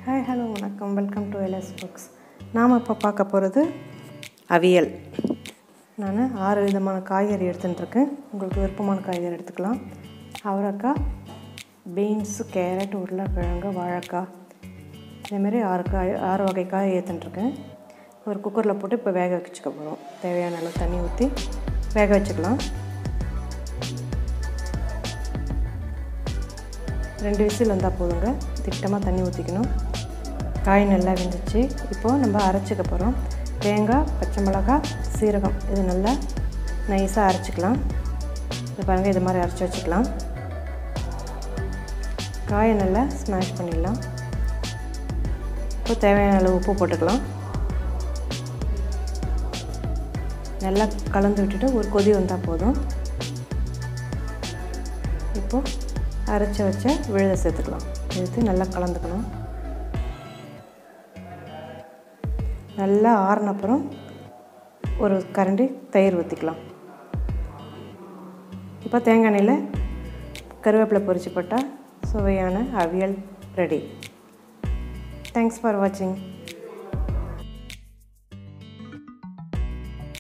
hi hello வணக்கம் welcome to LS books நாம் இப்போ பார்க்க போகிறது அவியல் நான் ஆறு விதமான காய்கறி எடுத்துட்டுருக்கேன் உங்களுக்கு விருப்பமான காய்கறி எடுத்துக்கலாம் அவரைக்காய் பீன்ஸு கேரட் உருளைக்கிழங்கு வாழைக்காய் இதேமாரி ஆறு காய் ஆறு வகை காய் ஏற்றுட்டுருக்கேன் ஒரு குக்கரில் போட்டு இப்போ வேக வச்சுக்க போகிறோம் தேவையான அளவு தண்ணி ஊற்றி வேக வச்சுக்கலாம் ரெண்டு விசில் வந்தால் போதுங்க திட்டமாக தண்ணி ஊற்றிக்கணும் காய் நல்லா வெந்துச்சு இப்போது நம்ம அரைச்சிக்க போகிறோம் தேங்காய் பச்சை மிளகாய் சீரகம் இது நல்லா நைஸாக அரைச்சிக்கலாம் இது பாருங்கள் இது மாதிரி அரைச்சி வச்சுக்கலாம் காயை நல்லா ஸ்மாஷ் பண்ணிடலாம் இப்போ தேவையான அளவு உப்பு போட்டுக்கலாம் நல்லா கலந்து விட்டுட்டு ஒரு கொதி வந்தால் போதும் இப்போது அரைச்சி வச்ச விழுதை சேர்த்துக்கலாம் எடுத்து நல்லா கலந்துக்கணும் நல்லா ஆறின அப்புறம் ஒரு கரண்டி தயிர் ஊற்றிக்கலாம் இப்போ தேங்காய் எண்ணெயில் கருவேப்பிலை பொரிச்சு போட்டால் சுவையான அவியல் ரெடி தேங்க்ஸ் ஃபார் வாட்சிங்